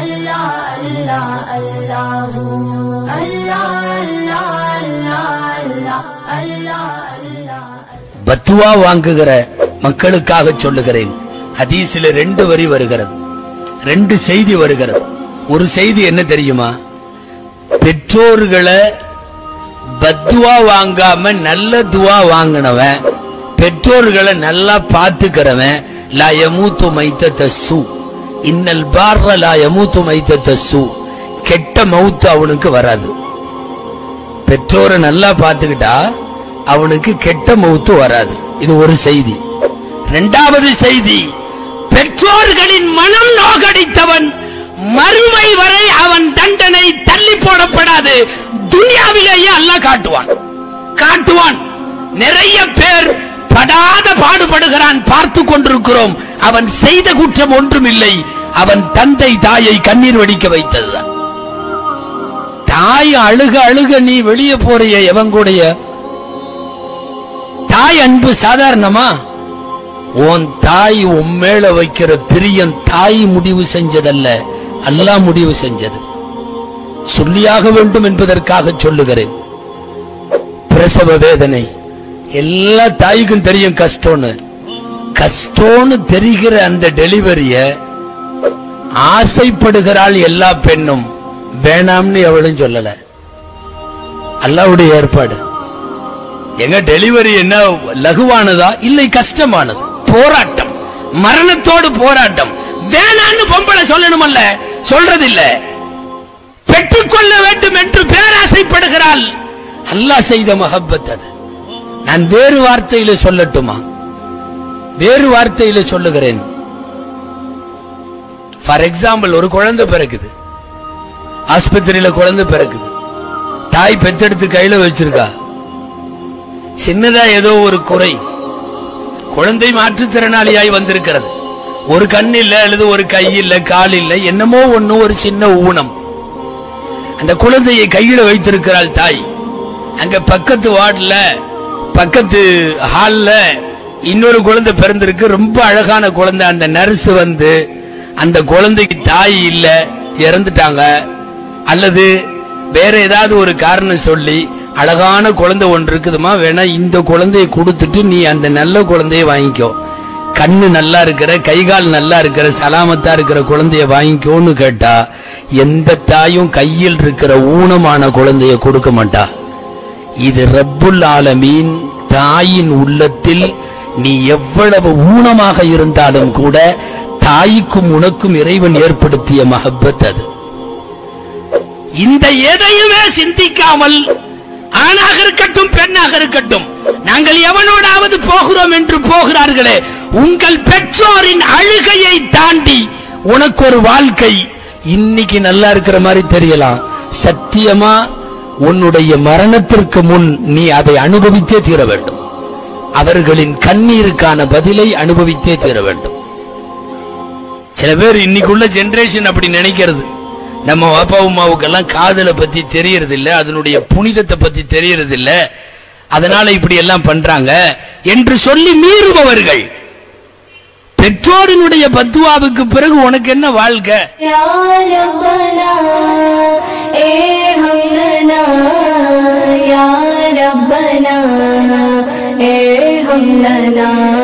الله الله الله الله الله الله الله الله பத்துவா வாங்குகிற மக்களுக்காக சொல்லுகிறேன் ஹதீஸில் ரெண்டு வரி வருகிறது ரெண்டு செய்தி வருகிறது ஒரு செய்தி என்ன தெரியுமா பெற்றோர்களை பத்துவா வாங்காம நல்ல துவா வாங்கினவன் பெற்றோர்களை நல்லா பார்த்துக்கிறவன் லா யமூத்து மைத்த தசு இன்னல் பார்ற லா யமூத்து மைத்த தசு கெட்ட மவுத்து அவனுக்கு வராது பெற்றோரை நல்லா பார்த்துக்கிட்டா அவனுக்கு கெட்ட மவுத்து வராது இது ஒரு செய்தி இரண்டாவது செய்தி பெற்றோர்களின் மனம் நோகடித்தவன் மறுமை வரை அவன் தண்டனை தள்ளி போடப்படாது துனியாவிலேயே அல்லாஹ் காட்டுவான் காட்டுவான் நிறைய பேர் படாத பாடுபடுகிறான் பார்த்து கொண்டிருக்கிறோம் அவன் செய்த குற்றம் ஒன்றும் இல்லை அவன் தந்தை தாயை கண்ணீர் வடிக்க வைத்ததுதான் தாய் அழுக அழுக நீ வெளியே போறிய எவன் கூடய தாய் அன்பு சாதாரணமா உன் தாய் உன் மேல வைக்கிற பிரியம் தாய் முடிவு செஞ்சதல்ல அல்லாஹ் முடிவு செஞ்சது சொல்லியாக வேண்டும் என்பதற்காக சொல்லுகிறேன் பிரசவ வேதனை எல்லா தாய்க்கும் தெரியும் கஷ்டம்னு கஷ்டம்னு தெரிகிற அந்த டெலிவரிய ஆசைப்படுகிறாள் எல்லா பெண்ணும் வேணாம்னு எவளும் சொல்லல அல்லாவுடைய ஏற்பாடு எங்க டெலிவரி என்ன லகுவானதா இல்லை கஷ்டமானது போராட்டம் மரணத்தோடு போராட்டம் வேணான்னு பொம்பளை சொல்லணுமல்ல சொல்றதில்ல பெற்றுக்கொள்ள வேண்டும் என்று பேராசைப்படுகிறாள் அல்லாஹ் செய்த மஹப்பத் அது நான் வேறு வார்த்தையில சொல்லட்டுமா வேறு வார்த்தையில சொல்லுகிறேன் ஃபார் எக்ஸாம்பிள் ஒரு குழந்தை பிறக்குது ஆஸ்பத்திரியில குழந்தை பிறக்குது தாய் பெத்தெடுத்து கையில வச்சிருக்கா சின்னதா ஏதோ ஒரு குறை குழந்தை மாற்றுத்திறனாளியாய் வந்திருக்கிறது ஒரு கண் இல்ல அல்லது ஒரு கை இல்ல கால் இல்ல என்னமோ ஒண்ணு ஒரு சின்ன ஊனம் அந்த குழந்தையை கையில வைத்திருக்கிறாள் தாய் அங்க பக்கத்து வார்டுல பக்கத்து ஹால்ல இன்னொரு குழந்தை பிறந்திருக்கு ரொம்ப அழகான குழந்தை அந்த நர்ஸ் வந்து அந்த குழந்தைக்கு தாய் இல்ல இறந்துட்டாங்க அல்லது வேற ஏதாவது ஒரு காரணம் சொல்லி அழகான குழந்தை ஒன்று இருக்குதுமா வேணா இந்த குழந்தையை கொடுத்துட்டு நீ அந்த நல்ல குழந்தைய வாங்கிக்கோ கண்ணு நல்லா இருக்கிற கை கால் நல்லா இருக்கிற சலாமத்தா இருக்கிற குழந்தைய வாங்கிக்கோன்னு கேட்டா எந்த தாயும் கையில் இருக்கிற ஊனமான குழந்தைய கொடுக்க மாட்டா இது ரப்புல் ஆலமீன் தாயின் உள்ளத்தில் நீ எவ்வளவு ஊனமாக இருந்தாலும் கூட தாய்க்கும் உனக்கும் இறைவன் ஏற்படுத்திய மஹப்பத் அது இந்த எதையுமே சிந்திக்காமல் ஆணாக இருக்கட்டும் பெண்ணாக இருக்கட்டும் நாங்கள் எவனோடாவது போகிறோம் என்று போகிறார்களே உங்கள் பெற்றோரின் அழுகையை தாண்டி உனக்கு ஒரு வாழ்க்கை இன்னைக்கு நல்லா இருக்கிற மாதிரி தெரியலாம் சத்தியமா உன்னுடைய மரணத்திற்கு முன் நீ அதை அனுபவித்தே தீர வேண்டும் அவர்களின் கண்ணீருக்கான பதிலை அனுபவித்தே தீர வேண்டும் சில பேர் இன்னைக்குள்ள ஜெனரேஷன் அப்படி நினைக்கிறது நம்ம அப்பா அம்மாவுக்கெல்லாம் காதலை பத்தி தெரியறது இல்ல அதனுடைய புனிதத்தை பத்தி தெரியறது இல்ல அதனால இப்படி எல்லாம் பண்றாங்க என்று சொல்லி மீறுபவர்கள் பெற்றோரினுடைய பத்துவாவுக்கு பிறகு உனக்கு என்ன வாழ்க்கை يا ربنا ارحم لنا يا ربنا ارحم لنا